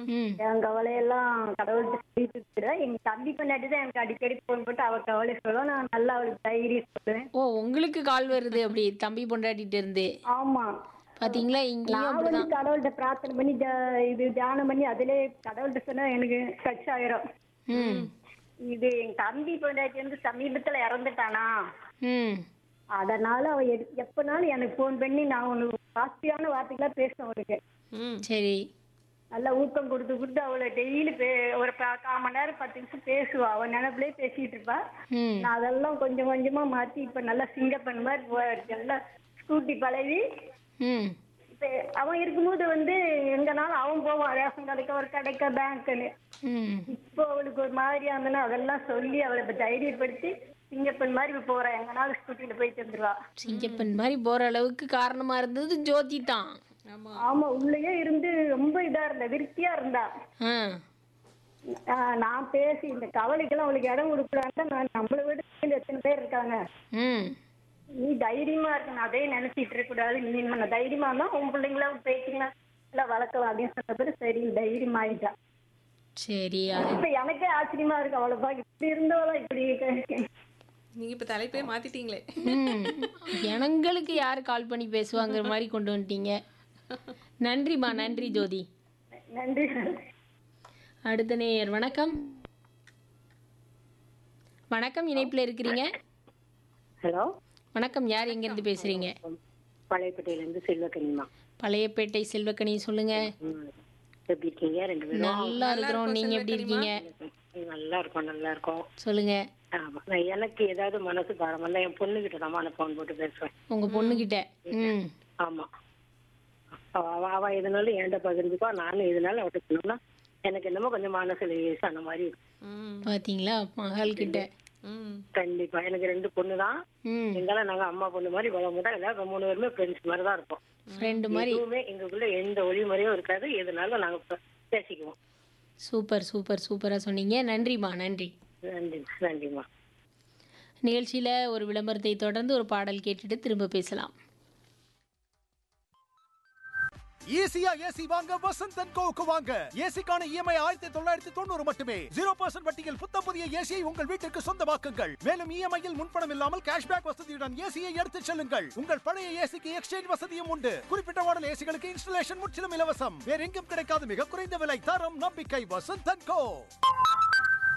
ம் என் கவலையெல்லாம் கடவுள்கிட்ட சொல்லிட்டு இருக்கிறேன் எங்க தம்பி பொண்டாட்டி தான் எனக்கு அடிக்கடி போன் போட்டு அவ கவலை சொல்லுவோம் நான் நல்லா அவளுக்கு தைரியம் சொல்லுவேன் ஓ உங்களுக்கு கால் வருது அப்படி தம்பி பொண்டாட்டிட்டு இருந்து ஆமா பாத்தீங்களா இங்கேயும் நான் வந்து அப்படிதான் கடவுள்கிட்ட பிரார்த்தனை பண்ணி ஜ- இது தியானம் பண்ணி அதிலே கடவுள்கிட்ட சொன்னா எனக்கு சச் ஆயிரும் ம் இது என் தம்பி பொண்டாட்டி வந்து சமீபத்துல இறந்துட்டானா ம் அதனால அவ எடு- எப்பனாலும் எனக்கு ஃபோன் பண்ணி நான் ஒன்று பாசிட்டிவான வார்த்தைகளா பேசுவேன் அவளுக்கு ம் சரி நல்லா ஊக்கம் கொடுத்து கொடுத்து அவளை டெய்லி பே ஒரு ப- கால் மணி நேரம் பத்து நிமிஷம் பேசுவா அவன் நினைப்புலயே பேசிட்டு இருப்பா ம் நான் அதெல்லாம் கொஞ்சம் கொஞ்சமா மாத்தி இப்ப நல்லா சிங்கப்பன் மாதிரி போ- நல்லா ஸ்கூட்டி பழகி ம் இப்ப அவன் இருக்கும்போது வந்து எங்கனாலும் அவன் போவான் ரேஷன் கடைக்க ஒரு கடைக்க பேங்க்குன்னு ம் இப்போ அவளுக்கு ஒரு மாதிரியா இருந்தனா அதெல்லாம் சொல்லி அவளை இப்ப தைரியப்படுத்தி சிங்கப்பன் மாதிரி இப்ப போறா எங்கனாலும் ஸ்கூட்டில போயிட்டு வந்துருவா சிங்கப்பன் மாதிரி போற அளவுக்கு காரணமா இருந்தது ஜோதி தான் ஆமா ஆமா உள்ளேயே இருந்து ரொம்ப இதா இருந்தா விருத்தியா இருந்தா ஆ ஆஹ் நான் பேசி இந்த கவலைக்கெல்லாம் அவளுக்கு இடம் கொடுக்கலான்னு நான் நம்மளை விட கீழ எத்தனை பேர் இருக்காங்க ம் நீ தைரியமா இருக்கணும் அதே நினைச்சிட்டு இருக்க கூடாது நீ நம்ம தைரியமா இருந்தா உன் பிள்ளைங்களா பேசிக்கலாம் எல்லாம் வளர்க்கலாம் அப்படின்னு சொன்ன பிறகு சரி தைரியமா ஆயிட்டா சரி அது இப்ப எனக்கே ஆச்சரியமா இருக்கு அவளை பாக்க இப்படி இருந்தவளா இப்படி இருக்க- நீங்க இப்ப தலைப்பே மாத்திட்டீங்களே ம் எங்களுக்கு யார் கால் பண்ணி பேசுவாங்கிற மாதிரி கொண்டு வந்துட்டீங்க நன்றிம்மா நன்றி ஜோதி நன்றி அடுத்த நேயர் வணக்கம் வணக்கம் இணைப்பில் இருக்கிறீங்க ஹலோ வணக்கம் யார் எங்கேருந்து பேசுறீங்க பழையப்பேட்டையிலேருந்து செல்வக்கனிமா பழையப்பேட்டை செல்வக்கணி சொல்லுங்க ம். எப்படி இருக்கீங்க ரெண்டு பேரும் நல்லா இருக்கிறோம் நீங்க எப்படி இருக்கீங்க நல்லா இருக்கோம் நல்லா இருக்கோம் சொல்லுங்க ஆமா நான் எனக்கு ஏதாவது மனசு பாரமெல்லாம் என் பொண்ணுகிட்ட தான் நான் ஃபோன் போட்டு பேசுவேன் உங்க பொண்ணுகிட்ட ம் ஆமா அவ அவ- அவ எதுனாலும் என்கிட்ட பகிர்ந்துப்பா நானும் எதுனாலும் அவட்ட சொன்னோம்னா எனக்கு என்னமோ கொஞ்சம் மனசுல லேசான மாதிரி இருக்கும். ம் பாத்தீங்களா மகள் கிட்ட ம் கண்டிப்பா எனக்கு ரெண்டு பொண்ணு தான் ம் இருந்தாலும் நாங்க அம்மா பொண்ணு மாதிரி வளமுட்டா எல்லாரும் மூணு பேருமே ஃப்ரெண்ட்ஸ் மாதிரி தான் இருப்போம் ஃப்ரெண்டு மாதிரி எதுவுமே எங்களுக்குள்ள எந்த ஒளிமுறையும் இருக்காது எதுனாலும் நாங்க பே- பேசிக்குவோம் சூப்பர் சூப்பர் சூப்பரா சொன்னீங்க நன்றிம்மா நன்றி நன்றி நன்றிம்மா நிகழ்ச்சியில ஒரு விளம்பரத்தை தொடர்ந்து ஒரு பாடல் கேட்டுட்டு திரும்ப பேசலாம் ஈஸியா ஏசி வாங்க வசந்த் அண்ட் கோவுக்கு வாங்க ஏசிக்கான இஎம்ஐ ஆயிரத்தி தொள்ளாயிரத்தி தொண்ணூறு மட்டுமே ஜீரோ பர்சன்ட் வட்டியில் புத்த புதிய ஏசியை உங்கள் வீட்டிற்கு சொந்தமாக்குங்கள் மேலும் இஎம்ஐயில் முன்பணம் இல்லாமல் கேஷ்பேக் வசதியுடன் ஏசியை எடுத்துச் செல்லுங்கள் உங்கள் பழைய ஏசிக்கு எக்ஸ்சேஞ்ச் வசதியும் உண்டு குறிப்பிட்ட மாடல் ஏசிகளுக்கு இன்ஸ்டலேஷன் முற்றிலும் இலவசம் வேற எங்கும் கிடைக்காத மிக குறைந்த விலை தரம் நம்பிக்கை வசந்த் அண்ட் கோ